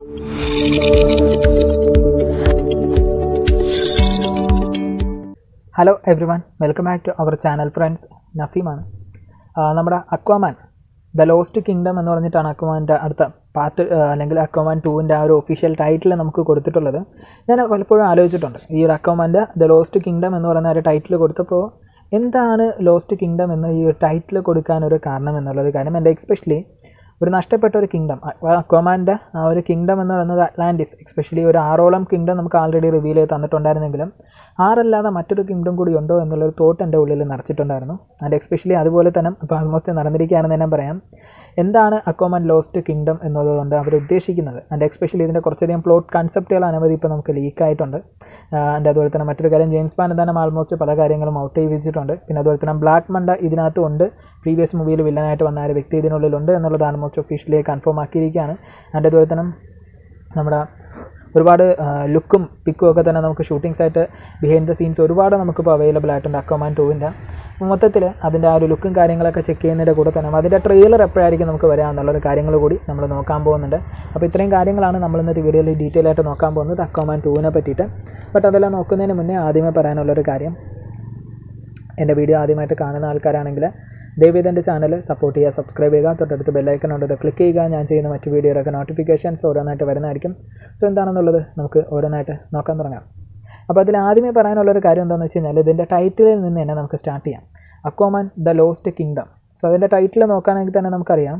hello everyone welcome back to our channel friends നസീമാണ് ആ, നമ്മുടെ അക്വാമാൻ ദ ലോസ്റ്റ് കിങ്ഡം എന്ന് പറഞ്ഞിട്ടാണ് അക്വാമാൻ്റെ അടുത്ത പാർട്ട് അല്ലെങ്കിൽ അക്വാമാൻ ടൂവിൻ്റെ ആ ഒരു ഒഫീഷ്യൽ ടൈറ്റിൽ നമുക്ക് കൊടുത്തിട്ടുള്ളത് ഞാൻ പലപ്പോഴും ആലോചിച്ചിട്ടുണ്ട് ഈ ഒരു അക്വാമാൻ്റെ ദ ലോസ്റ്റ് കിങ്ഡം എന്ന് പറയുന്ന ഒരു ടൈറ്റിൽ കൊടുത്തപ്പോൾ എന്താണ് ലോസ്റ്റ് കിങ്ഡം എന്ന് ഈ ടൈറ്റിൽ കൊടുക്കാൻ ഒരു കാരണം എന്നുള്ളൊരു കാര്യം എൻ്റെ എക്സ്പെഷ്യലി ഒരു നഷ്ടപ്പെട്ട ഒരു കിങ്ഡം അക്വാമാൻ്റെ ആ ഒരു കിങ്ഡം എന്ന് പറയുന്നത് അറ്റ്ലാന്റിസ് എക്സ്പെഷ്യലി ഒരു ആറോളം കിങ്ഡം നമുക്ക് ആൾറെഡി റിവീൽ ചെയ്ത് തന്നിട്ടുണ്ടായിരുന്നെങ്കിലും ആറല്ലാതെ മറ്റൊരു കിങ്ഡം കൂടി ഉണ്ടോ എന്നുള്ളൊരു തോട്ട് എൻ്റെ ഉള്ളിൽ നിറച്ചിട്ടുണ്ടായിരുന്നു ആൻഡ് എക്സ്പെഷ്യലി അതുപോലെ തന്നെ ഇപ്പോൾ ആൾമോസ്റ്റ് നടന്നിരിക്കുകയാണെന്ന് തന്നെ പറയാം എന്താണ് അക്വാമാൻ ലോസ്റ്റ് കിങ്ഡം എന്നുള്ളതുകൊണ്ട് അവർ ഉദ്ദേശിക്കുന്നത് ആൻഡ് എക്സ്പെഷ്യലി ഇതിൻ്റെ കുറച്ചധികം പ്ലോട്ട് കൺസെപ്റ്റുകൾ അനവധി ഇപ്പോൾ നമുക്ക് ലീക്ക് ആയിട്ടുണ്ട് ആൻഡ് അതുപോലെ തന്നെ മറ്റൊരു കാര്യം ജെയിംസ് പാൻ എന്തായാലും ആൾമോസ്റ്റ് പല കാര്യങ്ങളും ഔട്ട് ചെയ്യിച്ചിട്ടുണ്ട് പിന്നെ അതുപോലെ തന്നെ ബ്ലാക്ക് മണ്ട ഇതിനകത്തും ഉണ്ട് പ്രീവിയസ് മൂവിയിൽ വില്ലനായിട്ട് വന്ന ആ ഒരു വ്യക്തി ഇതിനുള്ളിലുണ്ട് എന്നുള്ളത് ആൾമോസ്റ്റ് ഒഫീഷ്യലി കൺഫേം ആക്കിയിരിക്കുകയാണ് ആൻഡ് അതുപോലെ തന്നെ നമ്മുടെ ഒരുപാട് ലുക്കും പിക്കും ഒക്കെ തന്നെ നമുക്ക് ഷൂട്ടിംഗ്സ് ആയിട്ട് ബിഹൈൻഡ് ദ സീൻസ് ഒരുപാട് നമുക്കിപ്പോൾ അവൈലബിൾ ആയിട്ടുണ്ട് അക്വമാൻ ടൂവിൻ്റെ മൊത്തത്തിൽ അതിൻ്റെ ആ ഒരു ലുക്കും കാര്യങ്ങളൊക്കെ ചെക്ക് ചെയ്യുന്നതിൻ്റെ കൂടെ തന്നെ അതിൻ്റെ ട്രെയിലർ എപ്പോഴായിരിക്കും നമുക്ക് വരാമെന്നുള്ളൊരു കാര്യങ്ങൾ കൂടി നമ്മൾ നോക്കാൻ പോകുന്നുണ്ട് അപ്പോൾ ഇത്രയും കാര്യങ്ങളാണ് നമ്മൾ ഇന്നത്തെ വീഡിയോയിൽ ഡീറ്റെയിൽ ആയിട്ട് നോക്കാൻ പോകുന്നത് അക്വമാൻ ടൂവിനെ പറ്റിയിട്ട് ബട്ട് അതെല്ലാം നോക്കുന്നതിന് മുന്നേ ആദ്യമേ പറയാനുള്ളൊരു കാര്യം എൻ്റെ വീഡിയോ ആദ്യമായിട്ട് കാണുന്ന ആൾക്കാരാണെങ്കിൽ ദയവേത് എൻ്റെ ചാനൽ സപ്പോർട്ട് ചെയ്യുക സബ്സ്ക്രൈബ് ചെയ്യുക തൊട്ടടുത്ത് ബെല്ലൈക്കൺ ഉണ്ട് അത് ക്ലിക്ക് ചെയ്യുക ഞാൻ ചെയ്യുന്ന മറ്റ് വീഡിയോയിലൊക്കെ നോട്ടിഫിക്കേഷൻസ് ഓരോന്നായിട്ട് വരുന്നതായിരിക്കും സോ എന്താണെന്നുള്ളത് നമുക്ക് ഓരോന്നായിട്ട് നോക്കാൻ തുടങ്ങാം അപ്പോൾ അതിൽ ആദ്യമേ പറയാനുള്ളൊരു കാര്യം എന്താണെന്ന് വെച്ച് കഴിഞ്ഞാൽ ഇതിൻ്റെ ടൈറ്റിലിൽ നിന്ന് തന്നെ നമുക്ക് സ്റ്റാർട്ട് ചെയ്യാം Aquaman the lost kingdom so അതിൻ്റെ ടൈറ്റിൽ നോക്കുകയാണെങ്കിൽ തന്നെ നമുക്കറിയാം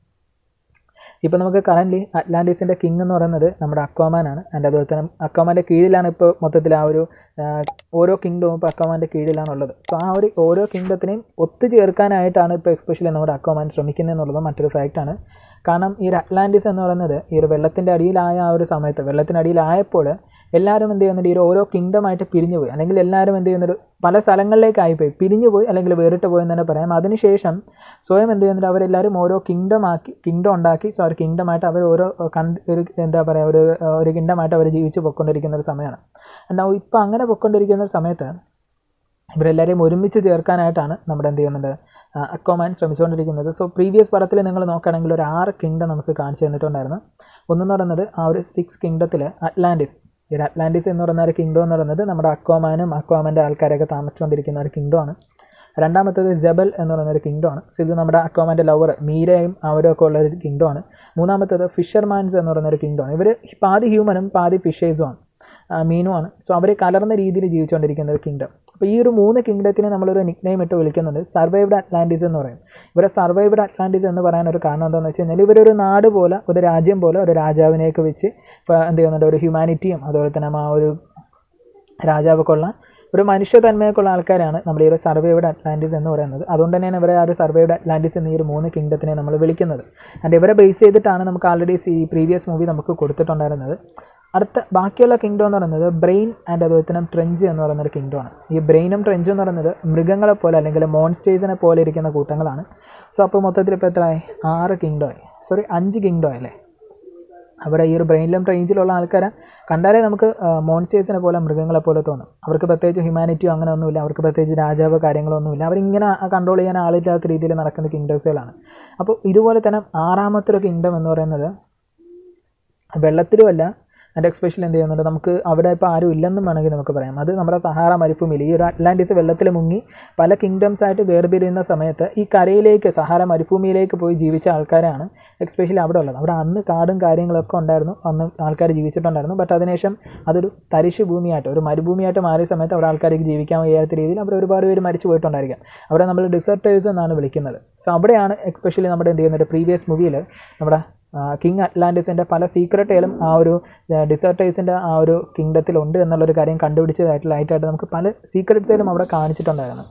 ഇപ്പോൾ നമുക്ക് കറൻ്റ്ലി അറ്റ്ലാന്റിസിൻ്റെ കിങ് എന്ന് പറയുന്നത് നമ്മുടെ അക്വാമാനാണ് ആൻഡ് അതുപോലെ തന്നെ അക്വാമാൻ്റെ കീഴിലാണ് ഇപ്പോൾ മൊത്തത്തിൽ ആ ഒരു ആ, ഓരോ കിങ്ഡവും ഇപ്പോൾ അക്വാമാൻ്റെ കീഴിലാണുള്ളത് സോ ആ ഒരു ഓരോ കിങ്ഡത്തിനെയും ഒത്തുചേർക്കാനായിട്ടാണ് ഇപ്പോൾ എക്സ്പെഷ്യലി നമ്മുടെ അക്വാമാൻ ശ്രമിക്കുന്നത് എന്നുള്ളത് മറ്റൊരു ഫാക്റ്റാണ് കാരണം ഈ ഒരു അറ്റ്ലാന്റിസ് എന്ന് പറയുന്നത് ഈ ഒരു വെള്ളത്തിൻ്റെ അടിയിലായ ആ ഒരു സമയത്ത് വെള്ളത്തിനടിയിലായപ്പോൾ എല്ലാവരും എന്ത് ചെയ്യുന്നുണ്ട് ഈ ഒരു ഓരോ കിങ്ഡമായിട്ട് പിരിഞ്ഞു പോയി അല്ലെങ്കിൽ എല്ലാവരും എന്ത് ചെയ്യുന്നുണ്ട് പല സ്ഥലങ്ങളിലേക്കായി പോയി പിരിഞ്ഞു പോയി അല്ലെങ്കിൽ വേറിട്ട് പോയി എന്ന് തന്നെ പറയാം അതിനുശേഷം സ്വയം എന്ത് ചെയ്യുന്നുണ്ട് അവരെല്ലാവരും ഓരോ കിങ്ഡം ആക്കി കിങ്ഡം ഉണ്ടാക്കി സോ ഒരു കിങ്ഡമായിട്ട് അവർ ഓരോ കണ്ട് ഒരു എന്താ പറയുക ഒരു ഒരു കിങ്ഡമായിട്ട് അവർ ജീവിച്ച് പൊയ്ക്കൊണ്ടിരിക്കുന്ന ഒരു സമയമാണ് എന്നാൽ ഇപ്പോൾ അങ്ങനെ പൊയ്ക്കൊണ്ടിരിക്കുന്ന ഒരു സമയത്ത് ഇവരെല്ലാവരെയും ഒരുമിച്ച് ചേർക്കാനായിട്ടാണ് നമ്മുടെ എന്ത് ചെയ്യുന്നുണ്ട് അക്വമാൻ ശ്രമിച്ചുകൊണ്ടിരിക്കുന്നത് സോ പ്രീവിയസ് പടത്തിൽ നിങ്ങൾ നോക്കുകയാണെങ്കിൽ ഒരു ആറ് കിങ്ഡം നമുക്ക് കാണിച്ചു തന്നിട്ടുണ്ടായിരുന്നു ഒന്നെന്ന് പറയുന്നത് ആ ഒരു സിക്സ് കിങ്ഡത്തിൽ അറ്റ്ലാന്റിസ് ഈ ഒരു അറ്റ്ലാന്റിസ് എന്ന് പറയുന്ന ഒരു കിങ്ഡം എന്ന് പറയുന്നത് നമ്മുടെ അക്വാമാനും അക്വാമാൻ്റെ ആൾക്കാരൊക്കെ താമസിച്ചുകൊണ്ടിരിക്കുന്ന ഒരു കിങ്ഡമാണ് രണ്ടാമത്തേത് ജബൽ എന്ന് പറയുന്ന ഒരു കിങ്ഡമാണ് സോ ഇത് നമ്മുടെ അക്വാമാൻ്റെ ലവർ മീരയും അവരൊക്കെ ഉള്ള ഒരു കിങ്ഡമാണ് മൂന്നാമത്തേത് ഫിഷർമാൻസ് എന്ന് പറയുന്ന ഒരു കിങ്ഡമാണ് ഇവർ പാതി ഹ്യൂമനും പാതി ഫിഷേഴ്സുമാണ് മീനുമാണ് സോ അവർ കലർന്ന രീതിയിൽ ജീവിച്ചുകൊണ്ടിരിക്കുന്ന ഒരു കിങ്ഡം അപ്പോൾ ഈ ഒരു മൂന്ന് കിങ്ഡത്തിനെ നമ്മളൊരു നിക്നെയിം ഇട്ട് വിളിക്കുന്നുണ്ട് സർവൈവ്ഡ് അറ്റ്ലാന്റിസ് എന്ന് പറയും ഇവരെ സർവൈവ്ഡ് അറ്റ്ലാന്റിസ് എന്ന് പറയാൻ ഒരു കാരണം എന്താണെന്ന് വെച്ച് കഴിഞ്ഞാൽ ഇവരൊരു നാട് പോലെ ഒരു രാജ്യം പോലെ ഒരു രാജാവിനെയൊക്കെ വെച്ച് ഇപ്പോൾ എന്ത് ചെയ്യുന്നുണ്ട് ഒരു ഹ്യൂമാനിറ്റിയും അതുപോലെ തന്നെ ആ ഒരു രാജാവൊക്കെ ഉള്ള ഒരു മനുഷ്യ തന്മയൊക്കെയുള്ള ആൾക്കാരാണ് നമ്മുടെ ഈ ഒരു സർവൈവ്ഡ് അറ്റ്ലാന്റിസ് എന്ന് പറയുന്നത് അതുകൊണ്ട് തന്നെയാണ് ഇവരെ ആ ഒരു സർവൈവ്ഡ് അറ്റ്ലാന്റിസ് എന്ന ഈ ഒരു മൂന്ന് കിങ്ഡത്തിനെ നമ്മൾ വിളിക്കുന്നത് ആൻഡ് ഇവരെ ബേസ് ചെയ്തിട്ടാണ് നമുക്ക് ആൾറെഡി ഈ പ്രീവിയസ് മൂവി നമുക്ക് കൊടുത്തിട്ടുണ്ടായിരുന്നത് അടുത്ത ബാക്കിയുള്ള കിങ്ഡം എന്ന് പറയുന്നത് ബ്രെയിൻ ആൻഡ് അതുപോലെ തന്നെ ട്രെഞ്ച് എന്ന് പറയുന്ന ഒരു കിങ്ഡമാണ് ഈ ബ്രെയിനും ട്രെഞ്ചും എന്ന് പറയുന്നത് മൃഗങ്ങളെ പോലെ അല്ലെങ്കിൽ മോൺസ്റ്റേഴ്സിനെ പോലെ ഇരിക്കുന്ന കൂട്ടങ്ങളാണ് സോ അപ്പോൾ മൊത്തത്തിൽ ഇപ്പോൾ എത്രയായി ആറ് കിങ്ഡം ആയി സോറി അഞ്ച് കിങ്ഡം ആയല്ലേ അവിടെ ഈ ഒരു ബ്രെയിനിലും ട്രെയിഞ്ചിലുള്ള ആൾക്കാരെ കണ്ടാലേ നമുക്ക് മോൺസ്റ്റേഴ്സിനെ പോലെ മൃഗങ്ങളെ പോലെ തോന്നും അവർക്ക് പ്രത്യേകിച്ച് ഹ്യൂമാനിറ്റിയോ അങ്ങനെ ഒന്നുമില്ല അവർക്ക് പ്രത്യേകിച്ച് രാജാവോ കാര്യങ്ങളൊന്നുമില്ല അവരിങ്ങനെ കൺട്രോൾ ചെയ്യാൻ ആളില്ലാത്ത രീതിയിൽ നടക്കുന്ന കിങ്ഡംസുകളാണ് അപ്പോൾ ഇതുപോലെ തന്നെ ആറാമത്തെ ഒരു കിങ്ഡം എന്ന് പറയുന്നത് വെള്ളത്തിലുമല്ല അതിൻ്റെ എക്സ്പെഷ്യൽ എന്ത് ചെയ്യുന്നുണ്ട് നമുക്ക് അവിടെ ഇപ്പോൾ ആരും ഇല്ലെന്നും വേണമെങ്കിൽ നമുക്ക് പറയാം അത് നമ്മുടെ സഹാറ മരുഭൂമിയിൽ ഈ ഒരു അറ്റ്ലാന്റിസ് വെള്ളത്തിൽ മുങ്ങി പല കിങ്ഡംസ് ആയിട്ട് വേർപിരിയുന്ന സമയത്ത് ഈ കരയിലേക്ക് സഹാറ മരുഭൂമിയിലേക്ക് പോയി ജീവിച്ച ആൾക്കാരാണ് എക്സ്പെഷ്യലി അവിടെ ഉള്ളത് അവിടെ അന്ന് കാടും കാര്യങ്ങളൊക്കെ ഉണ്ടായിരുന്നു അന്ന് ആൾക്കാർ ജീവിച്ചിട്ടുണ്ടായിരുന്നു ബട്ട് അതിനുശേഷം അതൊരു തരിശ് ഭൂമിയായിട്ട് ഒരു മരുഭൂമിയായിട്ട് മാറിയ സമയത്ത് അവിടെ ആൾക്കാർക്ക് ജീവിക്കാൻ വയ്യാത്ത രീതിയിൽ അവിടെ ഒരുപാട് പേര് മരിച്ചു പോയിട്ടുണ്ടായിരിക്കാം അവിടെ നമ്മൾ ഡിസർട്ടേഴ്സ് എന്നാണ് വിളിക്കുന്നത് സോ അവിടെയാണ് എക്സ്പെഷ്യലി നമ്മുടെ എന്ത് ചെയ്യുന്നത് പ്രീവിയസ് മൂവിയിൽ നമ്മുടെ കിങ് അറ്റ്ലാന്റിസിൻ്റെ പല സീക്രട്ടുകളും ആ ഒരു ഡിസർട്ടേഴ്സിൻ്റെ ആ ഒരു കിങ്ഡത്തിലുണ്ട് എന്നുള്ളൊരു കാര്യം കണ്ടുപിടിച്ചതായിട്ട് ലൈറ്റായിട്ട് നമുക്ക് പല സീക്രട്സുകളും അവിടെ കാണിച്ചിട്ടുണ്ടായിരുന്നു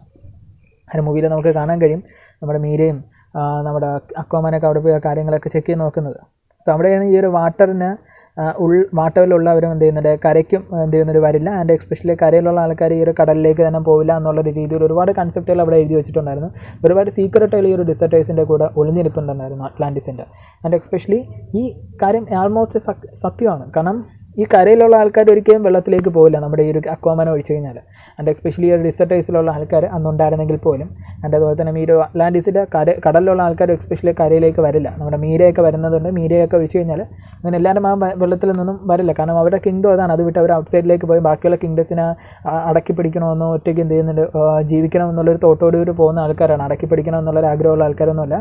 ആ ഒരു മൂവിയിൽ നമുക്ക് കാണാൻ കഴിയും നമ്മുടെ മീരയും ആ, നമ്മുടെ അക്കോമാനൊക്കെ അവിടെ പോയി ആ കാര്യങ്ങളൊക്കെ ചെക്ക് ചെയ്ത് നോക്കുന്നത് സോ അവിടെയാണ് ഈ ഒരു വാട്ടറിന് ഉൾ വാട്ടറിലുള്ളവരും എന്ത് ചെയ്യുന്നുണ്ട് കരയ്ക്കും എന്ത് ചെയ്യുന്നത് വരില്ല ആൻഡ് എക്സ്പെഷ്യലി കരയിലുള്ള ആൾക്കാർ ഈ ഒരു കടലിലേക്ക് തന്നെ പോവില്ല എന്നുള്ള ഒരു രീതിയിൽ ഒരുപാട് കൺസെപ്റ്റുകൾ അവിടെ എഴുതി വെച്ചിട്ടുണ്ടായിരുന്നു ഒരുപാട് സീക്രട്ടുകൾ ഈ ഒരു ഡിസർട്ടേഴ്സിൻ്റെ കൂടെ ഒളിഞ്ഞിരിപ്പുണ്ടായിരുന്നു അറ്റ്ലാന്റിസിൻ്റെ ആൻഡ് എക്സ്പെഷ്യലി ഈ കാര്യം ആൾമോസ്റ്റ് സത്യമാണ് കാരണം ഈ കരയിലുള്ള ആൾക്കാർ ഒരിക്കലും വെള്ളത്തിലേക്ക് പോകില്ല നമ്മുടെ ഈ ഒരു അക്വാമാനം ഒഴിച്ചു കഴിഞ്ഞാൽ ആൻഡ് എസ്പെഷ്യലി ഈ ഒരു ഡിസർട്ടൈസിലുള്ള ആൾക്കാർ അന്നുണ്ടായിരുന്നെങ്കിൽ പോലും ആൻഡ് അതുപോലെ തന്നെ ഈ ഒരു അറ്റ്ലാന്റിസിൻ്റെ കര കടലിലുള്ള ആൾക്കാർ എസ്പെഷ്യലി കരയിലേക്ക് വരില്ല നമ്മുടെ മീരയൊക്കെ വരുന്നതുകൊണ്ട് മീരയൊക്കെ ഒഴിച്ചു കഴിഞ്ഞാൽ അങ്ങനെ എല്ലാവരും ആ വെ- വെള്ളത്തിൽ നിന്നും വരില്ല കാരണം അവരുടെ കിങ്ഡം അതാണ് അത് വിട്ട് അവർ ഔട്ട്സൈഡിലേക്ക് പോയി ബാക്കിയുള്ള കിങ്ഡസിനെ അടക്കി പിടിക്കണമെന്നോ ഒറ്റയ്ക്ക് എന്ത് ചെയ്യുന്നുണ്ട് ആ, ജീവിക്കണം എന്നുള്ളൊരു തോട്ടോട് കൂടി പോകുന്ന ആൾക്കാരാണ് അടക്കി പിടിക്കണം എന്നുള്ളൊരു ആഗ്രഹമുള്ള ആൾക്കാരൊന്നുമല്ല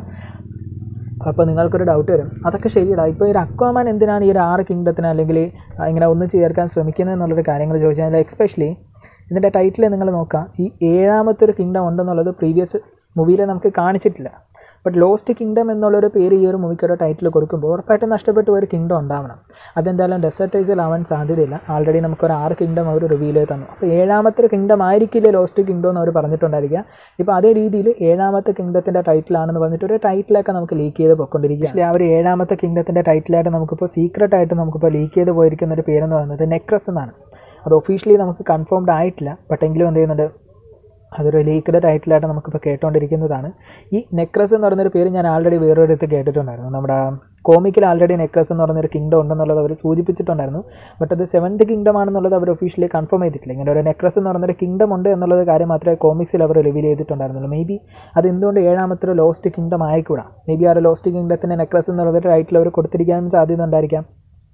അപ്പോൾ നിങ്ങൾക്കൊരു ഡൗട്ട് വരും അതൊക്കെ ശരിയടാ ഇപ്പോൾ ഈ ഒരു അക്വാമാൻ എന്തിനാണ് ഈ ഒരു ആറ് കിങ്ഡത്തിന് അല്ലെങ്കിൽ ആ, ഇങ്ങനെ ഒന്ന് ചേർക്കാൻ ശ്രമിക്കുന്നത് എന്നുള്ളൊരു കാര്യങ്ങൾ ചോദിച്ചാൽ എക്സ്പെഷ്യലി ഇതിൻ്റെ ടൈറ്റിൽ നിങ്ങൾ നോക്കാം ഈ ഏഴാമത്തെ ഒരു കിങ്ഡം ഉണ്ടെന്നുള്ളത് പ്രീവിയസ് മൂവിയിൽ നമുക്ക് കാണിച്ചിട്ടില്ല ബട്ട് ലോസ്റ്റ് കിങ്ഡം എന്നുള്ളൊരു പേര് ഈ ഒരു മൂവിക്ക് ഒരു ടൈറ്റിൽ കൊടുക്കുമ്പോൾ ഉറപ്പായിട്ടും നഷ്ടപ്പെട്ട ഒരു കിങ്ഡം ഉണ്ടാവണം അതെന്തായാലും ഡെസർട്ടൈസിലാവാൻ സാധ്യതയില്ല ആൾറെഡി നമുക്കൊരു ആറ് കിങ്ഡം അവർ റിവീൽ ചെയ്ത് തന്നു അപ്പോൾ ഏഴാമത്തെ ഒരു കിങ്ഡം ആയിരിക്കില്ല ലോസ്റ്റ് കിങ്ഡം എന്ന് അവർ പറഞ്ഞിട്ടുണ്ടായിരിക്കുക ഇപ്പോൾ അതേ രീതിയിൽ ഏഴാമത്തെ കിങ്ഡത്തിൻ്റെ ടൈറ്റിലാണെന്ന് പറഞ്ഞിട്ട് ഒരു ടൈറ്റിലൊക്കെ നമുക്ക് ലീക്ക് ചെയ്ത് പോയിക്കൊണ്ടിരിക്കുക പക്ഷേ ആ ഒരു ഏഴാമത്തെ കിങ്ഡത്തിൻ്റെ ടൈറ്റിലായിട്ട് നമുക്കിപ്പോൾ സീക്രട്ട് ആയിട്ട് നമുക്കിപ്പോൾ ലീക്ക് ചെയ്ത് പോയിരിക്കുന്ന ഒരു പേരെന്ന് പറയുന്നത് നെക്രസ് എന്നാണ് അത് ഒഫീഷ്യലി നമുക്ക് കൺഫേംഡ് ആയിട്ടില്ല ബട്ട് എങ്കിലും എന്ത് ചെയ്യുന്നുണ്ട് അതൊരു ലീക്ക്ഡ് ടൈറ്റിലായിട്ട് നമുക്കിപ്പോൾ കേട്ടുകൊണ്ടിരിക്കുന്നതാണ് ഈ നെക്രസ് എന്ന് പറയുന്നൊരു പേര് ഞാൻ ആൾറെഡി വേറൊരിടത്ത് കേട്ടിട്ടുണ്ടായിരുന്നു നമ്മുടെ കോമിക്കിൽ ആൾറെഡി നെക്രസ് എന്ന് പറയുന്നൊരു കിങ്ഡം ഉണ്ടെന്നുള്ളത് അവർ സൂചിപ്പിച്ചിട്ടുണ്ടായിരുന്നു ബട്ട് അത് സെവൻത് കിങ്ഡം ആണെന്നുള്ളത് അവർ ഒഫീഷ്യലി കൺഫേം ചെയ്തിട്ടില്ല ഇങ്ങനെ ഒരു നെക്രസ് എന്ന് പറയുന്നൊരു കിങ്ഡം ഉണ്ട് എന്നുള്ളത് കാര്യം മാത്രമേ കോമിക്സിൽ അവർ റിവീൽ ചെയ്തിട്ടുണ്ടായിരുന്നുള്ളൂ മേ ബി അത് എന്തുകൊണ്ട് ഏഴാമത്തെ ഒരു ലോസ്റ്റ് കിങ്ഡം ആയിക്കൂടാ മേ ബി ആ ഒരു ലോസ്റ്റ് കിങ്ഡത്തിൻ്റെ നെക്രസ് എന്നുള്ളത് ടൈറ്റിൽ അവർ കൊടുത്തിരിക്കാനും സാധ്യത ഉണ്ടായിരിക്കാം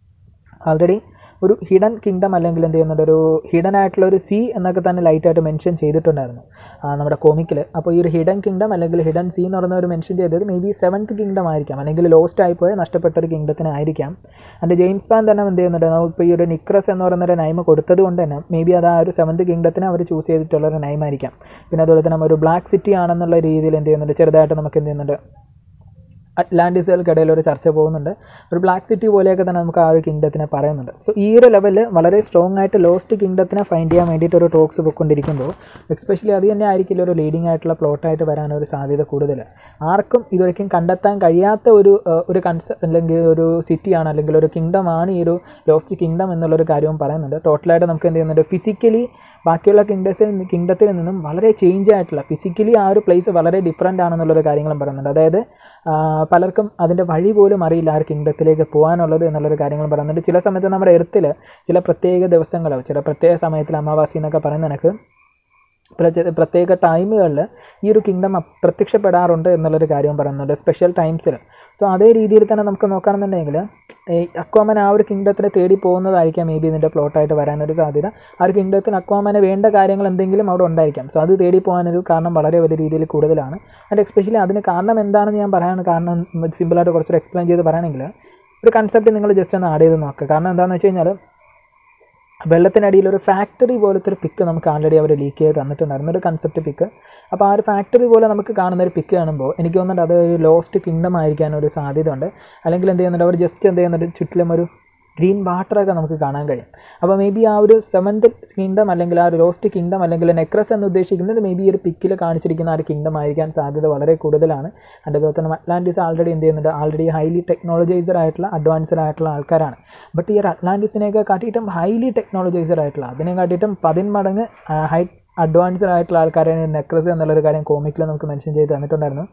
ആൾറെഡി ഒരു ഹിഡൻ കിങ്ഡം അല്ലെങ്കിൽ എന്ത് ചെയ്യുന്നുണ്ട് ഒരു ഹിഡൻ ആയിട്ടുള്ള ഒരു സി എന്നൊക്കെ തന്നെ ലൈറ്റായിട്ട് മെൻഷൻ ചെയ്തിട്ടുണ്ടായിരുന്നു ആ, നമ്മുടെ കോമിക്കിൽ അപ്പോൾ ഈ ഒരു ഹിഡൻ കിങ്ഡം അല്ലെങ്കിൽ ഹിഡൻ സി എന്ന് പറയുന്ന ഒരു മെൻഷൻ ചെയ്തത് മേ ബി സെവൻത്ത് കിങ്ഡം ആയിരിക്കാം അല്ലെങ്കിൽ ലോസ്റ്റ് ആയിപ്പോയ നഷ്ടപ്പെട്ട ഒരു കിങ്ഡത്തിനായിരിക്കാം അതിൻ്റെ ജെയിംസ് പാൻ തന്നെ എന്ത് ചെയ്യുന്നുണ്ട് ഇപ്പോൾ ഈ ഒരു നിക്രസ് എന്ന് പറയുന്ന ഒരു നൈമ കൊടുത്തത് കൊണ്ട് തന്നെ മേ ബി അത് ആ ഒരു സെവൻത്ത് കിങ്ഡത്തിന് അവർ ചൂസ് ചെയ്തിട്ടുള്ള ഒരു നൈമായിരിക്കാം പിന്നെ അതുപോലെ തന്നെ ഒരു ബ്ലാക്ക് സിറ്റി ആണെന്നുള്ള രീതിയിൽ എന്ത് ചെയ്യുന്നുണ്ട് ചെറുതായിട്ട് നമുക്ക് എന്ത് ചെയ്യുന്നുണ്ട് അറ്റ്ലാന്റിസുകൾക്കിടയിൽ ഒരു ചർച്ച പോകുന്നുണ്ട് ഒരു ബ്ലാക്ക് സിറ്റി പോലെയൊക്കെ തന്നെ നമുക്ക് ആ ഒരു കിങ്ഡത്തിനെ പറയുന്നുണ്ട് സോ ഈ ഒരു ലെവലിൽ വളരെ സ്ട്രോങ് ആയിട്ട് ലോസ്റ്റ് കിങ്ഡത്തിനെ ഫൈൻഡ് ചെയ്യാൻ വേണ്ടിയിട്ട് ഒരു ടോക്സ് പോയിക്കൊണ്ടിരിക്കുമ്പോൾ എക്സ്പെഷ്യലി അത് തന്നെ ആയിരിക്കില്ല ഒരു ലീഡിംഗ് ആയിട്ടുള്ള പ്ലോട്ടായിട്ട് വരാൻ ഒരു സാധ്യത കൂടുതൽ ആർക്കും ഇതുവരെയും കണ്ടെത്താൻ കഴിയാത്ത ഒരു ഏഹ്, ഒരു കൺസെ അല്ലെങ്കിൽ ഒരു സിറ്റിയാണ് അല്ലെങ്കിൽ ഒരു കിങ്ഡം ആണ് ഈ ഒരു ലോസ്റ്റ് കിങ്ഡം എന്നുള്ളൊരു കാര്യവും പറയുന്നുണ്ട് ടോട്ടലായിട്ട് നമുക്ക് എന്ത് ചെയ്യുന്നുണ്ട് ഫിസിക്കലി ബാക്കിയുള്ള കിങ്ഡസിൽ കിങ്ഡത്തിൽ നിന്നും വളരെ ചേഞ്ച് ആയിട്ടുള്ള ഫിസിക്കലി ആ ഒരു പ്ലേസ് വളരെ ഡിഫറെൻ്റ് ആണെന്നുള്ളൊരു കാര്യങ്ങളും പറയുന്നുണ്ട് അതായത് ആ, പലർക്കും അതിൻ്റെ വഴി പോലും അറിയില്ല ആ ഒരു കിങ്ഡത്തിലേക്ക് പോകാനുള്ളത് എന്നുള്ളൊരു കാര്യങ്ങൾ പറയുന്നുണ്ട് ചില സമയത്ത് നമ്മുടെ എർത്തിൽ ചില പ്രത്യേക ദിവസങ്ങൾ ചില പ്രത്യേക സമയത്തിൽ അമാവാസി എന്നൊക്കെ പറയുന്ന കണക്ക് പ്രത്യേക- പ്രത്യേക ടൈമുകളിൽ ഈ ഒരു കിങ്ഡം പ്രത്യക്ഷപ്പെടാറുണ്ട് എന്നുള്ളൊരു കാര്യവും പറയുന്നുണ്ട് സ്പെഷ്യൽ ടൈംസിൽ സോ അതേ രീതിയിൽ തന്നെ നമുക്ക് നോക്കുകയാണെന്നുണ്ടെങ്കിൽ ഈ അക്വാമൻ ആ ഒരു കിങ്ഡത്തിനെ തേടി പോകുന്നതായിരിക്കാം മേ ബി ഇതിൻ്റെ പ്ലോട്ടായിട്ട് വരാനൊരു സാധ്യത ആ ഒരു കിങ്ഡത്തിന് അക്വാമന് വേണ്ട കാര്യങ്ങൾ എന്തെങ്കിലും അവിടെ ഉണ്ടായിരിക്കാം സോ അത് തേടി പോകാനൊരു കാരണം വളരെ വലിയ രീതിയിൽ കൂടുതലാണ് ആൻഡ് എസ്പെഷ്യലി അതിന് കാരണം എന്താണെന്ന് ഞാൻ പറയാണ് കാരണം സിമ്പിളായിട്ട് കുറച്ചുകൂടെ എക്സ്പ്ലെയിൻ ചെയ്ത് പറയുകയാണെങ്കിൽ ഒരു കൺസെപ്റ്റ് നിങ്ങൾ ജസ്റ്റ് ഒന്ന് ആഡ് ചെയ്ത് നോക്കുക കാരണം എന്താണെന്ന് വെച്ച് കഴിഞ്ഞാൽ വെള്ളത്തിനടിയിൽ ഒരു ഫാക്ടറി പോലത്തെ ഒരു പിക്ക് നമുക്ക് ആൾറെഡി അവർ ലീക്ക് ചെയ്ത് തന്നിട്ടുണ്ടായിരുന്നു ഒരു കൺസെപ്റ്റ് പിക്ക് അപ്പോൾ ആ ഒരു ഫാക്ടറി പോലെ നമുക്ക് കാണുന്ന ഒരു പിക്ക് കാണുമ്പോൾ എനിക്ക് തോന്നുന്നുണ്ട് അത് ഒരു ലോസ്റ്റ് കിങ്ഡം ആയിരിക്കാൻ ഒരു സാധ്യത ഉണ്ട് അല്ലെങ്കിൽ എന്ത് ചെയ്യുന്നുണ്ട് അവർ ജസ്റ്റ് എന്ത് ചെയ്യുന്നുണ്ട് ചുറ്റിലും ഒരു ഗ്രീൻ വാട്ടറൊക്കെ നമുക്ക് കാണാൻ കഴിയും അപ്പോൾ മേ ബി ആ ഒരു സെവൻത് കിങ്ഡം അല്ലെങ്കിൽ ആ ഒരു ലോസ്റ്റ് കിങ്ഡം അല്ലെങ്കിൽ നെക്രസ് എന്ന് ഉദ്ദേശിക്കുന്നത് മേ ബി ഈ ഒരു പിക്കിൽ കാണിച്ചിരിക്കുന്ന ആ ഒരു കിങ്ഡം ആയിരിക്കാൻ സാധ്യത വളരെ കൂടുതലാണ് അതിൻ്റെ അതുപോലെ തന്നെ അറ്റ്ലാന്റിസ് ആൾറെഡി എന്ത് ചെയ്യുന്നുണ്ട് ആൾറെഡി ഹൈലി ടെക്നോളജൈസർ ആയിട്ടുള്ള അഡ്വാൻസ്ഡ് ആയിട്ടുള്ള ആൾക്കാരാണ് ബട്ട് ഈ ഒരു അറ്റ്ലാന്റിസിനെയൊക്കെ കാട്ടിയിട്ടും ഹൈലി ടെക്നോളജൈസർ ആയിട്ടുള്ള അതിനെ കാട്ടിയിട്ടും പതിന്മടങ്ങ് ഹൈ അഡ്വാൻസ്ഡ് ആയിട്ടുള്ള ആൾക്കാരെ നെക്രസ് എന്നുള്ളൊരു കാര്യം കോമിക്കിൽ നമുക്ക് മെൻഷൻ ചെയ്ത് തന്നിട്ടുണ്ടായിരുന്നു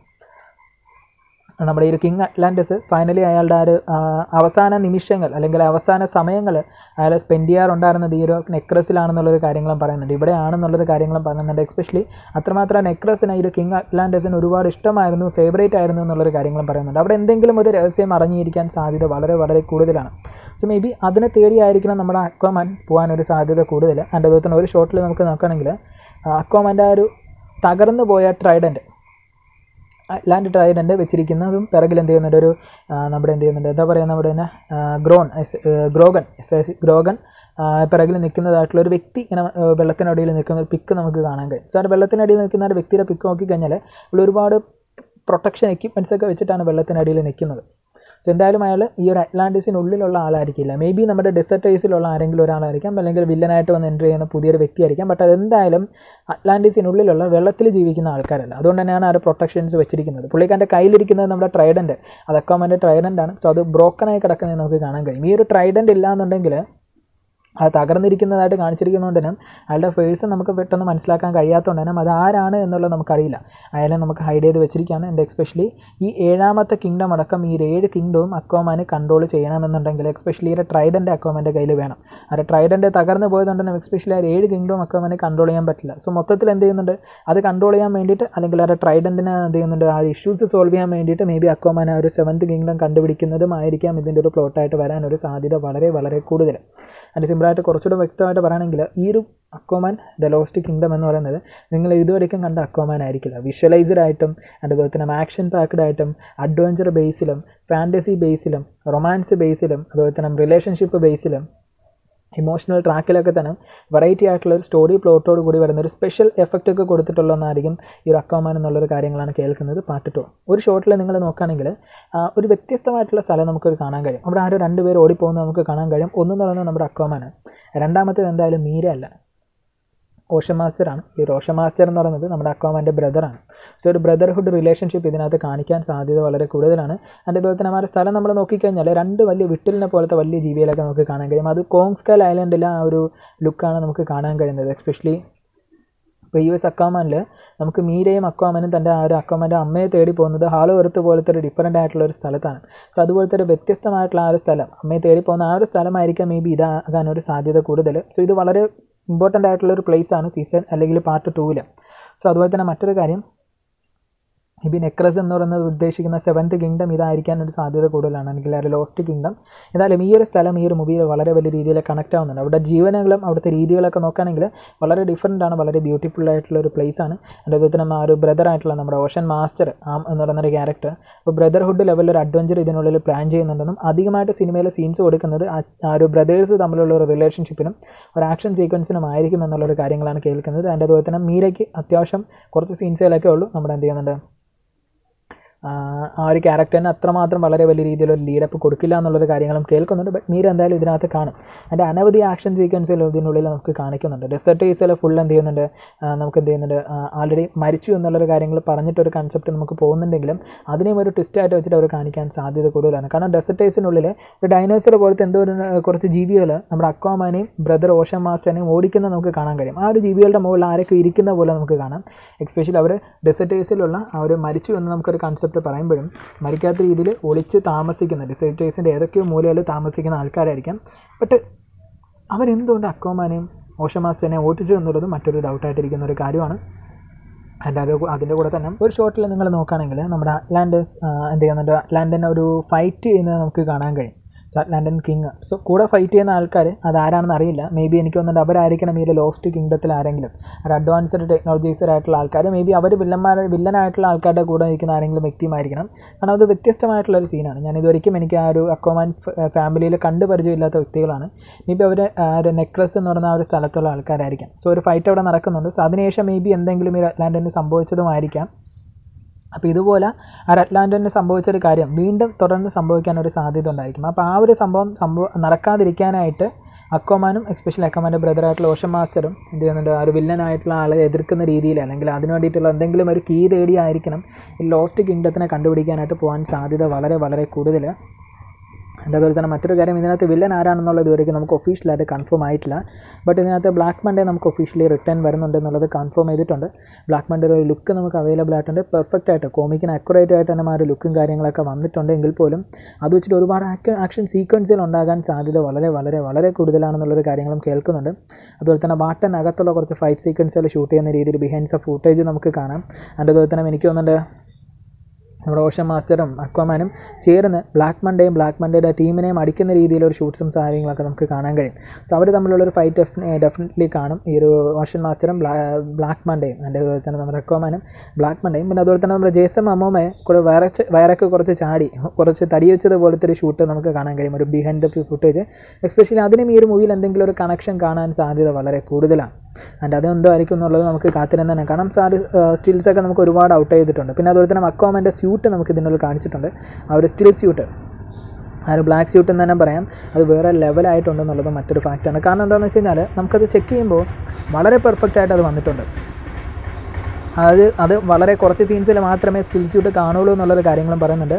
നമ്മുടെ ഈ ഒരു കിങ് അറ്റ്ലാന്റിസ് ഫൈനലി അയാളുടെ ആ ഒരു ആ, അവസാന നിമിഷങ്ങൾ അല്ലെങ്കിൽ അവസാന സമയങ്ങൾ അയാൾ സ്പെൻഡ് ചെയ്യാറുണ്ടായിരുന്നത് ഈ ഒരു നെക്രസിലാണെന്നുള്ളൊരു കാര്യങ്ങളും പറയുന്നുണ്ട് ഇവിടെയാണെന്നുള്ളൊരു കാര്യങ്ങളും പറയുന്നുണ്ട് എസ്പെഷ്യലി അത്രമാത്രം നെക്രസിന് ഈ ഒരു കിങ് അറ്റ്ലാന്റിസിന് ഒരുപാട് ഇഷ്ടമായിരുന്നു ഫേവറേറ്റ് ആയിരുന്നു എന്നുള്ളൊരു കാര്യങ്ങളും പറയുന്നുണ്ട് അവിടെ എന്തെങ്കിലും ഒരു രഹസ്യം അറിഞ്ഞിരിക്കാൻ സാധ്യത വളരെ വളരെ കൂടുതലാണ് സോ മേ ബി അതിനെ തേടിയായിരിക്കണം നമ്മുടെ അക്വാമാൻ പോകാൻ ഒരു സാധ്യത കൂടുതൽ അതിൻ്റെ അതുപോലെ തന്നെ ഒരു ഷോട്ടിൽ നമുക്ക് നോക്കുകയാണെങ്കിൽ അക്വാമാൻ്റെ ആ ഒരു തകർന്നു പോയ ട്രൈഡൻറ്റ് ലാൻഡ് ട്രൈഡൻ്റ് വെച്ചിരിക്കുന്നതും പിറകിൽ എന്ത് ചെയ്യുന്നുണ്ട് ഒരു ആ, നമ്മുടെ എന്ത് ചെയ്യുന്നുണ്ട് എന്താ പറയുക നമ്മുടെ തന്നെ ആ, ഗ്രോൺ എസ്- ഏ, ഗ്രോഗൻ എസ് എസ് ഗ്രോഗൻ ആ, പിറകിൽ നിൽക്കുന്നതായിട്ടുള്ള ഒരു വ്യക്തി ഇങ്ങനെ ആ, വെള്ളത്തിനടിയിൽ നിൽക്കുന്ന ഒരു പിക്ക് നമുക്ക് കാണാൻ കഴിയും സോ ആ വെള്ളത്തിനടിയിൽ നിൽക്കുന്ന ഒരു വ്യക്തിയുടെ പിക്ക് നോക്കിക്കഴിഞ്ഞാൽ ഉള്ള ഒരുപാട് പ്രൊട്ടക്ഷൻ എക്യുപ്മെൻറ്റ്സ് ഒക്കെ വെച്ചിട്ടാണ് വെള്ളത്തിനടിയിൽ നിൽക്കുന്നത് സോ എന്തായാലും അയാൾ ഈ ഒരു അറ്റ്ലാന്റിസിനുള്ളിലുള്ള ആളായിരിക്കില്ല മേ ബി നമ്മുടെ ഡെസർട്ടൈസിലുള്ള ആരെങ്കിലും ഒരാളായിരിക്കാം അല്ലെങ്കിൽ വില്ലനായിട്ട് വന്ന് എൻ്റർ ചെയ്യുന്ന പുതിയൊരു വ്യക്തിയായിരിക്കാം ബട്ട് അതെന്തായാലും അറ്റ്ലാന്റിസിനുള്ളിലുള്ള വെള്ളത്തിൽ ജീവിക്കുന്ന ആൾക്കാരല്ല അതുകൊണ്ട് തന്നെയാണ് ആ ഒരു പ്രൊട്ടക്ഷൻസ് വെച്ചിരിക്കുന്നത് പുള്ളിക്കാരൻ്റെ കയ്യിലിരിക്കുന്നത് നമ്മുടെ ട്രൈഡൻറ്റ് അതൊക്കെ അവൻ്റെ ട്രൈഡൻ്റ് ആണ് സോ അത് ബ്രോക്കണായി കിടക്കുന്നത് നമുക്ക് കാണാൻ കഴിയും ഈ ഒരു ട്രൈഡൻ്റ് ഇല്ലാന്നുണ്ടെങ്കിൽ അത് തകർന്നിരിക്കുന്നതായിട്ട് കാണിച്ചിരിക്കുന്നതുകൊണ്ട് തന്നെ അയാളുടെ ഫേസ് നമുക്ക് പെട്ടെന്ന് മനസ്സിലാക്കാൻ കഴിയാത്തതുകൊണ്ട് തന്നെ അത് ആരാണ് എന്നുള്ളത് നമുക്കറിയില്ല അയാളെ നമുക്ക് ഹൈഡ് ചെയ്ത് വെച്ചിരിക്കുകയാണ് ആൻഡ് എക്സ്പെഷ്യലി ഈ ഏഴാമത്തെ കിങ്ഡം അടക്കം ഈ ഏഴ് കിങ്ഡവും അക്വാമാന് കൺട്രോൾ ചെയ്യണമെന്നുണ്ടെങ്കിൽ എക്സ്പെഷ്യലി ഒരു ട്രൈഡൻ്റെ അക്വാമാൻ്റെ കയ്യിൽ വേണം ആ ട്രൈഡൻ്റെ തകർന്നു പോയതുകൊണ്ട് തന്നെ എക്സ്പെഷ്യലി ആ ഏഴ് കിങ്ഡവും അക്വാമാനെ കൺട്രോൾ ചെയ്യാൻ പറ്റില്ല സോ മൊത്തത്തിൽ എന്ത് ചെയ്യുന്നുണ്ട് അത് കൺട്രോൾ ചെയ്യാൻ വേണ്ടിയിട്ട് അല്ലെങ്കിൽ ആ ട്രൈഡൻറ്റിനെ എന്ത് ചെയ്യുന്നുണ്ട് ആ ഇഷ്യൂസ് സോൾവ് ചെയ്യാൻ വേണ്ടിയിട്ട് മേ ബി അക്വാമാൻ ആ ഒരു സെവൻത്ത് കിങ്ഡം കണ്ടുപിടിക്കുന്നതുമായിരിക്കാം ഇതിൻ്റെ ഒരു പ്ലോട്ടായിട്ട് വരാൻ ഒരു സാധ്യത വളരെ വളരെ കൂടുതൽ അതിൻ്റെ സിമ്പിളായിട്ട് കുറച്ചുകൂടെ വ്യക്തമായിട്ട് പറയുകയാണെങ്കിൽ ഈ ഒരു അക്വമാൻ ദ ലോസ്റ്റ് കിങ്ഡം എന്ന് പറയുന്നത് നിങ്ങൾ ഇതുവരെയും കണ്ട അക്വമാൻ ആയിരിക്കില്ല വിഷ്വലൈസ്ഡ് ആയിട്ടും അതുപോലെ തന്നെ ആക്ഷൻ പാക്ഡ് ആയിട്ടും അഡ്വഞ്ചർ ബേസിലും ഫാൻറ്റസി ബേസിലും റൊമാൻസ് ബേസിലും അതുപോലെ തന്നെ റിലേഷൻഷിപ്പ് ബേസിലും ഇമോഷണൽ ട്രാക്കിലൊക്കെ തന്നെ വെറൈറ്റി ആയിട്ടുള്ള ഒരു സ്റ്റോറി പ്ലോട്ടോട് കൂടി വരുന്ന ഒരു സ്പെഷ്യൽ എഫക്റ്റ് ഒക്കെ കൊടുത്തിട്ടുള്ളതെന്നായിരിക്കും ഈ ഒരു അക്കോമാൻ എന്നുള്ളൊരു കാര്യങ്ങളാണ് കേൾക്കുന്നത് പാർട്ട് ടു ഒരു ഷോട്ടിൽ നിങ്ങൾ നോക്കുകയാണെങ്കിൽ ഒരു വ്യത്യസ്തമായിട്ടുള്ള സ്ഥലം നമുക്കൊരു കാണാൻ കഴിയും അവിടെ ആരോ രണ്ടുപേർ ഓടിപ്പോകുന്നത് നമുക്ക് കാണാൻ കഴിയും ഒന്നെന്ന് പറയുന്നത് നമ്മുടെ അക്കോമാണ് രണ്ടാമത്തേത് എന്തായാലും മീര അല്ല ഓഷൻ മാസ്റ്ററാണ് ഈ റോഷൻ മാസ്റ്റർ എന്ന് പറയുന്നത് നമ്മുടെ അക്കോമാൻ്റെ ബ്രദറാണ് സോ ഒരു ബ്രദർഹുഡ് റിലേഷൻഷിപ്പ് ഇതിനകത്ത് കാണിക്കാൻ സാധ്യത വളരെ കൂടുതലാണ് അതിൻ്റെ അതുപോലെ തന്നെ ആ സ്ഥലം നമ്മൾ നോക്കിക്കഴിഞ്ഞാൽ രണ്ട് വലിയ വിട്ടിലിനെ പോലത്തെ വലിയ ജീവികളൊക്കെ നമുക്ക് കാണാൻ കഴിയും അത് കോങ്സ്കാൽ ഐലൻഡിലെ ആ ഒരു ലുക്കാണ് നമുക്ക് കാണാൻ കഴിയുന്നത് എസ്പെഷ്യലി ഇപ്പോൾ യു എസ് അക്കാമാനിൽ നമുക്ക് മീരയും അക്വാമനും തൻ്റെ ആ ഒരു അക്വാമൻ്റെ അമ്മയെ തേടി പോകുന്നത് ഹാളോ എർത്ത് പോലത്തെ ഒരു ഡിഫറൻ്റ് ആയിട്ടുള്ള ഒരു സ്ഥലത്താണ് സോ അതുപോലത്തെ ഒരു വ്യത്യസ്തമായിട്ടുള്ള ആ ഒരു സ്ഥലം അമ്മയെ തേടി പോകുന്ന ആ ഒരു സ്ഥലമായിരിക്കാം മേ ബി ഇതാകാൻ ഒരു സാധ്യത കൂടുതൽ സോ ഇത് വളരെ ഇമ്പോർട്ടൻ്റ് ആയിട്ടുള്ള ഒരു പ്ലേസ് ആണ് സീസൺ അല്ലെങ്കിൽ പാർട്ട് ടൂവിൽ സോ അതുപോലെ തന്നെ മറ്റൊരു കാര്യം ഇബി നെക്രസ് എന്ന് പറയുന്നത് ഉദ്ദേശിക്കുന്ന സെവൻത്ത് കിങ്ഡം ഇതായിരിക്കാൻ ഒരു സാധ്യത കൂടുതലാണ് അല്ലെങ്കിൽ ഒരു ലോസ്റ്റ് കിങ്ഡം എന്നാലും ഈ ഒരു സ്ഥലം ഈ ഒരു മൂവിയിൽ വളരെ വലിയ രീതിയിൽ കണക്ട് ആവുന്നുണ്ട് അവിടെ ജീവനങ്ങളും അവിടുത്തെ രീതികളൊക്കെ നോക്കുകയാണെങ്കിൽ വളരെ ഡിഫറൻ്റ് ആണ് വളരെ ബ്യൂട്ടിഫുൾ ആയിട്ടുള്ള ഒരു പ്ലേസ് ആണ് അതുപോലെ തന്നെ ആ ഒരു ബ്രദർ ആയിട്ടുള്ള നമ്മുടെ ഓഷൻ മാസ്റ്റർ ആം എന്ന് പറയുന്ന ഒരു ക്യാരക്ടർ അപ്പോൾ ബ്രദർഹുഡ് ലെവലിൽ ഒരു അഡ്വഞ്ചർ ഇതിനുള്ളിൽ പ്ലാൻ ചെയ്യുന്നുണ്ടെന്നും അധികമായിട്ട് സിനിമയിലെ സീൻസ് കൊടുക്കുന്നത് ആ ഒരു ബ്രദേഴ്സ് തമ്മിലുള്ള ഒരു റിലേഷൻഷിപ്പിനും ഒരു ആക്ഷൻ സീക്വൻസിനും ആയിരിക്കും എന്നുള്ളൊരു കാര്യങ്ങളാണ് കേൾക്കുന്നത് അതിൻ്റെ അതുപോലെ തന്നെ മീരയ്ക്ക് അത്യാവശ്യം കുറച്ച് സീൻസുകളൊക്കെ ഉള്ളൂ നമ്മുടെ എന്ത് ചെയ്യുന്നുണ്ട് ആ ഒരു ക്യാരക്ടറിന് അത്രമാത്രം വളരെ വലിയ രീതിയിലൊരു ലീഡപ്പ് കൊടുക്കില്ല എന്നുള്ളൊരു കാര്യങ്ങളും കേൾക്കുന്നുണ്ട് ബട്ട് മീര എന്തായാലും ഇതിനകത്ത് കാണും അതിൻ്റെ അനവധി ആക്ഷൻ സീക്വൻസുകൾ ഇതിനുള്ളിൽ നമുക്ക് കാണിക്കുന്നുണ്ട് ഡെസർട്ടേഴ്സിൽ ഫുൾ എന്ത് ചെയ്യുന്നുണ്ട് നമുക്ക് എന്ത് ചെയ്യുന്നുണ്ട് ആൾറെഡി മരിച്ചു എന്നുള്ളൊരു കാര്യങ്ങൾ പറഞ്ഞിട്ടൊരു കൺസെപ്റ്റ് നമുക്ക് പോകുന്നുണ്ടെങ്കിലും അതിനെയും ഒരു ട്വിസ്റ്റായിട്ട് വെച്ചിട്ട് അവർ കാണിക്കാൻ സാധ്യത കൂടുതലാണ് കാരണം ഡെസർട്ടേഴ്സിനുള്ളിൽ ഒരു ഡൈനോസർ പോലത്തെ എന്തോ ഒരു കുറച്ച് ജീവികൾ നമ്മുടെ അക്വാമാനെയും ബ്രദർ ഓഷൻ മാസ്റ്ററിനെയും ഓടിക്കുന്നത് നമുക്ക് കാണാൻ കഴിയും ആ ഒരു ജീവികളുടെ മുകളിൽ ആരൊക്കെ ഇരിക്കുന്ന പോലെ നമുക്ക് കാണാം എക്സ്പെഷ്യലി അവർ ഡെസർട്ടേഴ്സിലുള്ള ആ ഒരു മരിച്ചു എന്ന് നമുക്കൊരു കൺസെപ്റ്റ് പറയുമ്പോഴും മരിക്കാത്ത രീതിയിൽ ഒളിച്ച് താമസിക്കുന്ന ഡിസൈറ്റേഴ്സിൻ്റെ ഏതൊക്കെയോ മൂലയിൽ താമസിക്കുന്ന ആൾക്കാരായിരിക്കാം ബട്ട് അവരെന്തുകൊണ്ട് അക്കോമാനെയും ഓഷൻ മാസ്റ്ററിനെയും ഓട്ടിച്ചു എന്നുള്ളത് മറ്റൊരു ഡൗട്ടായിട്ടിരിക്കുന്ന ഒരു കാര്യമാണ് അതിൻ്റെ അത് അതിൻ്റെ കൂടെ തന്നെ ഒരു ഷോട്ടിൽ നിങ്ങൾ നോക്കുകയാണെങ്കിൽ നമ്മുടെ അറ്റ്ലാൻഡസ് എന്ത് ചെയ്യുന്നുണ്ട് അറ്റ്ലാൻഡിനെ ഒരു ഫൈറ്റ് ചെയ്യുന്നത് നമുക്ക് കാണാൻ കഴിയും അറ്റ്ലാൻഡൻ കിങ് സോ കൂടെ ഫൈറ്റ് ചെയ്യുന്ന ആൾക്കാർ അതാരാണെന്ന് അറിയില്ല മേ ബി എനിക്ക് തോന്നുന്നുണ്ട് അവരായിരിക്കണം ഈ ഒരു ലോസ്റ്റ് കിങ്ഡത്തിൽ ആരെങ്കിലും ഒരു അഡ്വാൻസ്ഡ് ടെക്നോളജീസർ ആയിട്ടുള്ള ആൾക്കാർ മേ ബി അവർ വില്ലന്മാർ വില്ലനായിട്ടുള്ള ആൾക്കാരുടെ കൂടെ നിൽക്കുന്ന ആരെങ്കിലും വ്യക്തിയുമായിരിക്കണം കാരണം അത് വ്യത്യസ്തമായിട്ടുള്ള ഒരു സീനാണ് ഞാൻ ഇതുവരെയും എനിക്ക് ആ ഒരു അക്വമാൻ ഫാമിലിയിൽ കണ്ടു പരിചയമില്ലാത്ത വ്യക്തികളാണ് മേ ബി അവർ ഒരു നെക്ലസ് എന്ന് പറയുന്ന ആ ഒരു സ്ഥലത്തുള്ള ആൾക്കാരായിരിക്കാം സോ ഒരു ഫൈറ്റ് അവിടെ നടക്കുന്നുണ്ട് സോ അതിനുശേഷം മേ ബി എന്തെങ്കിലും ഈ അറ്റ്ലാൻഡിന് സംഭവിച്ചതുമായിരിക്കാം അപ്പോൾ ഇതുപോലെ ആ അറ്റ്ലാന്റിന് സംഭവിച്ചൊരു കാര്യം വീണ്ടും തുടർന്ന് സംഭവിക്കാൻ ഒരു സാധ്യത ഉണ്ടായിരിക്കും അപ്പോൾ ആ ഒരു സംഭവം സംഭവം നടക്കാതിരിക്കാനായിട്ട് അക്കോമാനും എക്സ്പെഷ്യലി അക്കോമാൻ്റെ ബ്രദറായിട്ടുള്ള ഓഷൻ മാസ്റ്ററും എന്ത് ചെയ്യുന്നുണ്ട് ആ ഒരു വില്ലനായിട്ടുള്ള ആളെ എതിർക്കുന്ന രീതിയിൽ അല്ലെങ്കിൽ അതിന് വേണ്ടിയിട്ടുള്ള എന്തെങ്കിലും ഒരു കീ തേടിയായിരിക്കണം ഈ ലോസ്റ്റ് കിങ്ഡത്തിനെ കണ്ടുപിടിക്കാനായിട്ട് പോകാൻ സാധ്യത വളരെ വളരെ കൂടുതൽ അതുപോലെ തന്നെ മറ്റൊരു കാര്യം ഇതിനകത്ത് വില്ലൻ ആരാണെന്നുള്ളത് ഇതുവരെയ്ക്കും നമുക്ക് ഒഫീഷ്യലായിട്ട് കൺഫേം ആയിട്ടില്ല ബട്ട് ഇതിനകത്ത് ബ്ലാക്ക് മൺഡേ നമുക്ക് ഒഫീഷ്യലി റിട്ടേൺ വരുന്നുണ്ട് എന്നുള്ളത് കൺഫേം ചെയ്തിട്ടുണ്ട് ബ്ലാക്ക് മൺഡേ ഒരു ലുക്ക് നമുക്ക് അവൈലബിൾ ആയിട്ടുണ്ട് പെർഫെക്റ്റ് ആയിട്ട് കോമിക്കിന് അക്യുറേറ്റ് ആയിട്ട് തന്നെ ആ ഒരു ലുക്കും കാര്യങ്ങളൊക്കെ വന്നിട്ടുണ്ട് എങ്കിൽ പോലും അത് വെച്ചിട്ട് ഒരുപാട് ആക്ഷൻ സീക്വൻസുകൾ ഉണ്ടാകാൻ സാധ്യത വളരെ വളരെ വളരെ കൂടുതലാണെന്നുള്ളൊരു കാര്യങ്ങളും കേൾക്കുന്നുണ്ട് അതുപോലെ തന്നെ ബാട്ടനകത്തുള്ള കുറച്ച് ഫൈറ്റ് സീക്വൻസുകൾ ഷൂട്ട് ചെയ്യുന്ന രീതിയിൽ ബിഹൈൻഡ്സ് ഓഫ് ഫൂട്ടേജ് നമുക്ക് കാണാം അതുപോലെ തന്നെ എനിക്ക് തോന്നുന്നുണ്ട് നമ്മുടെ ഓഷൻ മാസ്റ്ററും അക്വമാനും ചേർന്ന് ബ്ലാക്ക് മണ്ടേയും ബ്ലാക്ക് മണ്ടേയുടെ ടീമിനെയും അടിക്കുന്ന രീതിയിലൊരു ഷൂട്ട്സും കാര്യങ്ങളൊക്കെ നമുക്ക് കാണാൻ കഴിയും സോ അവർ തമ്മിലുള്ള ഒരു ഫൈറ്റ് ഡെഫിനറ്റ്ലി കാണും ഈ ഒരു ഓഷൻ മാസ്റ്ററും ബ്ലാക്ക് മണ്ടേയും അതിൻ്റെ അതുപോലെ തന്നെ നമ്മുടെ അക്വമാനും ബ്ലാക്ക് മണ്ടേയും പിന്നെ അതുപോലെ തന്നെ നമ്മുടെ ജേസൺ അമ്മോമയെ കുറെ വയറച്ച് വയറൊക്കെ കുറച്ച് ചാടി കുറച്ച് തടി വെച്ചത് പോലത്തെ ഒരു ഷൂട്ട് നമുക്ക് കാണാൻ കഴിയും ഒരു ബിഹൈൻഡ് ദ ഫുട്ടേജ് എസ്പെഷ്യലി അതിനും ഈ ഒരു മൂവിയിൽ എന്തെങ്കിലും ഒരു കണക്ഷൻ കാണാൻ സാധ്യത വളരെ കൂടുതലാണ് ആൻഡ് അതെന്തോ ആയിരിക്കും എന്നുള്ളത് നമുക്ക് കാത്തിരുന്ന് തന്നെ കാണാം സാർ സ്റ്റിൽസ് ഒക്കെ നമുക്ക് ഒരുപാട് ഔട്ട് ചെയ്തിട്ടുണ്ട് പിന്നെ അതുപോലെ തന്നെ അക്കോമൻ്റെ സ്യൂട്ട് നമുക്ക് ഇതിനുള്ളിൽ കാണിച്ചിട്ടുണ്ട് ആ ഒരു സ്റ്റിൽ സ്യൂട്ട് ആ ഒരു ബ്ലാക്ക് സ്യൂട്ട് എന്ന് തന്നെ പറയാം അത് വേറെ ലെവലായിട്ടുണ്ടെന്നുള്ളത് മറ്റൊരു ഫാക്റ്റാണ് കാരണം എന്താണെന്ന് വെച്ച് കഴിഞ്ഞാൽ നമുക്കത് ചെക്ക് ചെയ്യുമ്പോൾ വളരെ പെർഫെക്റ്റ് ആയിട്ട് അത് വന്നിട്ടുണ്ട് അത് അത് വളരെ കുറച്ച് സീൻസിൽ മാത്രമേ സ്റ്റിൽ സ്യൂട്ട് കാണുള്ളൂ എന്നുള്ളൊരു കാര്യങ്ങളും പറയുന്നുണ്ട്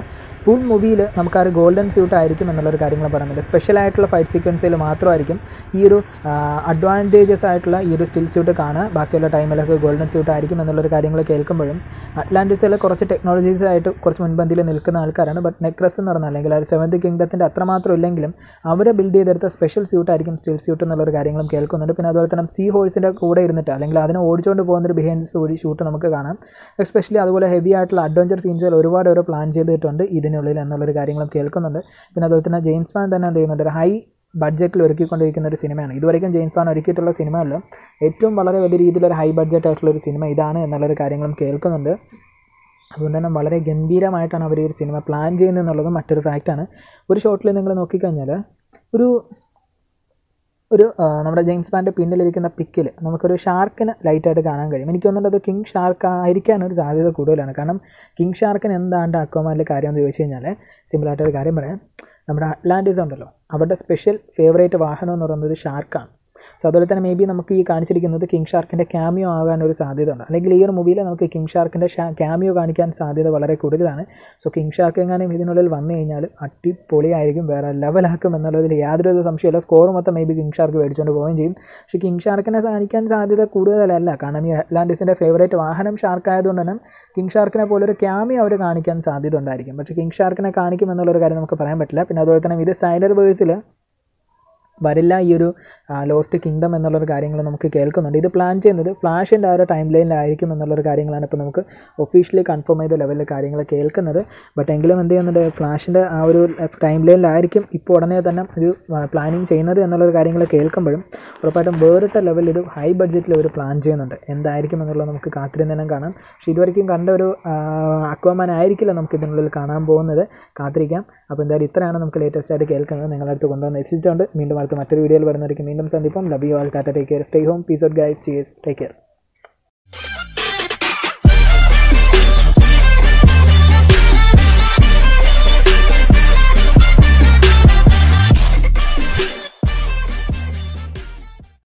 ഫുൾ മൂവിയിൽ നമുക്ക് ആ ഒരു ഗോൾഡൻ സ്യൂട്ട് ആയിരിക്കും എന്നുള്ളൊരു കാര്യങ്ങൾ പറയുന്നുണ്ട് സ്പെഷ്യൽ ആയിട്ടുള്ള ഫൈറ്റ് സീക്വൻസിൽ മാത്രമായിരിക്കും ഈ ഒരു അഡ്വാൻറ്റേജസ് ആയിട്ടുള്ള ഈ ഒരു സ്റ്റിൽ സ്യൂട്ട് കാണുക ബാക്കിയുള്ള ടൈമിലൊക്കെ ഗോൾഡൻ സ്യൂട്ട് ആയിരിക്കും എന്നുള്ളൊരു കാര്യങ്ങൾ കേൾക്കുമ്പോഴും അറ്റ്ലാന്റിസിൽ കുറച്ച് ടെക്നോളജീസ് ആയിട്ട് കുറച്ച് മുൻപന്തിയിൽ നിൽക്കുന്ന ആൾക്കാരാണ് ബട്ട് നെക്രസ് എന്ന് പറഞ്ഞാൽ അല്ലെങ്കിൽ ആ ഒരു സെവൻത് കിങ്ഡത്തിൻ്റെ അത്രമാത്രം ഇല്ലെങ്കിലും അവരെ ബിൽഡ് ചെയ്തെടുത്ത സ്പെഷ്യൽ സ്യൂട്ട് ആയിരിക്കും സ്റ്റിൽ സ്യൂട്ട് എന്നുള്ളൊരു കാര്യങ്ങളും കേൾക്കുന്നുണ്ട് പിന്നെ അതുപോലെ തന്നെ സീ ഹോഴ്സിൻ്റെ കൂടെ ഇരുന്നിട്ട് അല്ലെങ്കിൽ അതിനെ ഓടിച്ചുകൊണ്ട് പോകുന്നൊരു ബിഹൈൻഡ് സ്റ്റോറി ഷൂട്ട് നമുക്ക് കാണാം എസ്പെഷ്യലി അതുപോലെ ഹെവി ആയിട്ടുള്ള അഡ്വഞ്ചർ സീൻസുകൾ ഒരുപാട് ഓരോ പ്ലാൻ ചെയ്തിട്ടുണ്ട് ഇതിനുള്ളിൽ എന്നുള്ളൊരു കാര്യങ്ങളും കേൾക്കുന്നുണ്ട് പിന്നെ അതുപോലെ തന്നെ ജെയിംസ് ഫാൻ തന്നെ എന്ത് ചെയ്യുന്നുണ്ട് ഒരു ഹൈ ബഡ്ജറ്റിൽ ഒരുക്കിക്കൊണ്ടിരിക്കുന്ന ഒരു സിനിമയാണ് ഇതുവരെയും ജെയിംസ് ഫാൻ ഒരുക്കിയിട്ടുള്ള സിനിമകളിൽ ഏറ്റവും വളരെ വലിയ രീതിയിലൊരു ഹൈ ബഡ്ജറ്റ് ആയിട്ടുള്ള ഒരു സിനിമ ഇതാണ് എന്നുള്ളൊരു കാര്യങ്ങളും കേൾക്കുന്നുണ്ട് അതുകൊണ്ട് തന്നെ വളരെ ഗംഭീരമായിട്ടാണ് അവർ ഈ ഒരു സിനിമ പ്ലാൻ ചെയ്യുന്നത് എന്നുള്ളത് മറ്റൊരു ഫാക്റ്റാണ് ഒരു ഷോട്ടിൽ നിങ്ങൾ നോക്കിക്കഴിഞ്ഞാൽ ഒരു ഒരു ആ, നമ്മുടെ ജെയിംസ് ബാൻ്റെ പിന്നിലിരിക്കുന്ന പിക്കിൽ നമുക്കൊരു ഷാർക്കിനെ ലൈറ്റായിട്ട് കാണാൻ കഴിയും എനിക്ക് തോന്നുന്നത് അത് കിങ് ഷാർക്ക് ആയിരിക്കാൻ ഒരു സാധ്യത കൂടുതലാണ് കാരണം കിങ് ഷാർക്കിന് എന്താണ്ട് അക്വമാനിലെ കാര്യം എന്ന് ചോദിച്ചു കഴിഞ്ഞാൽ സിമ്പിളായിട്ടൊരു കാര്യം പറയാം നമ്മുടെ അറ്റ്ലാന്റിസ് ഉണ്ടല്ലോ അവരുടെ സ്പെഷ്യൽ ഫേവറേറ്റ് വാഹനം എന്ന് പറയുന്നത് ഷാർക്കാണ് സോ അതുപോലെ തന്നെ മേ ബി നമുക്ക് ഈ കാണിച്ചിരിക്കുന്നത് കിങ് ഷാർക്കിൻ്റെ ക്യാമിയോ ആകാൻ ഒരു സാധ്യത ഉണ്ട് അല്ലെങ്കിൽ ഈ ഒരു മൂവിയിൽ നമുക്ക് കിങ് ഷാർക്കിൻ്റെ ക്യാമിയോ കാണിക്കാൻ സാധ്യത വളരെ കൂടുതലാണ് സോ കിങ് ഷാർക്ക് എങ്ങാനും ഇതിനുള്ളിൽ വന്നു കഴിഞ്ഞാൽ അടിപൊളിയായിരിക്കും വേറെ ലെവലാക്കും എന്നുള്ളതിൽ യാതൊരു സംശയമില്ല സ്കോർ മൊത്തം മേ ബി കിങ് ഷാർക്ക് മേടിച്ചുകൊണ്ട് പോവുകയും ചെയ്യും പക്ഷേ കിങ് ഷാർക്കിനെ കാണിക്കാൻ സാധ്യത കൂടുതലല്ല കാരണം ഈ അറ്റ്ലാന്റിസിൻ്റെ ഫേവറേറ്റ് വാഹനം ഷാർക്ക് ആയതുകൊണ്ട് തന്നെ കിങ് ഷാർക്കിനെ പോലെ ഒരു ക്യാമിയോ അവർ കാണിക്കാൻ സാധ്യത ഉണ്ടായിരിക്കും പക്ഷേ കിങ് ഷാർക്കിനെ കാണിക്കും എന്നുള്ളൊരു കാര്യം നമുക്ക് പറയാൻ പറ്റില്ല പിന്നെ അതുപോലെ തന്നെ ഇത് സൈലർ വേഴ്സിൽ വരില്ല ഈ ഒരു ലോസ്റ്റ് കിങ്ഡം എന്നുള്ളൊരു കാര്യങ്ങൾ നമുക്ക് കേൾക്കുന്നുണ്ട് ഇത് പ്ലാൻ ചെയ്യുന്നത് ഫ്ലാഷിൻ്റെ ആ ഒരു ടൈം ലൈനിലായിരിക്കും എന്നുള്ളൊരു കാര്യങ്ങളാണ് ഇപ്പോൾ നമുക്ക് ഒഫീഷ്യലി കൺഫേം ചെയ്ത ലെവലിൽ കാര്യങ്ങൾ കേൾക്കുന്നത് ബട്ട് എങ്കിലും എന്ത് ചെയ്യുന്നുണ്ട് ഫ്ലാഷിൻ്റെ ആ ഒരു ടൈം ലൈനിലായിരിക്കും ഇപ്പോൾ ഉടനെ തന്നെ ഒരു പ്ലാനിങ് ചെയ്യുന്നത് എന്നുള്ളൊരു കാര്യങ്ങൾ കേൾക്കുമ്പോഴും ഉറപ്പായിട്ടും വേറിട്ട ലെവലിൽ ഒരു ഹൈ ബഡ്ജറ്റിൽ ഒരു പ്ലാൻ ചെയ്യുന്നുണ്ട് എന്തായിരിക്കും എന്നുള്ളത് നമുക്ക് കാത്തിരുന്ന് തന്നെ കാണാം പക്ഷേ ഇതുവരെയും കണ്ട ഒരു അക്വാമാൻ ആയിരിക്കില്ല നമുക്ക് ഇതിനുള്ളിൽ കാണാൻ പോകുന്നത് കാത്തിരിക്കാം അപ്പോൾ എന്തായാലും ഇത്രയാണ് നമുക്ക് ലേറ്റസ്റ്റ് ആയിട്ട് കേൾക്കുന്നത് നിങ്ങളുടെ അടുത്ത് കൊണ്ടുവന്ന് എത്തിച്ചിട്ടുണ്ട് വീണ്ടും അടുത്ത മറ്റൊരു വീഡിയോയിൽ വരുന്നതായിരിക്കും വീണ്ടും സന്ദിപ്പം love you all tata take care stay home peace out guys cheers take care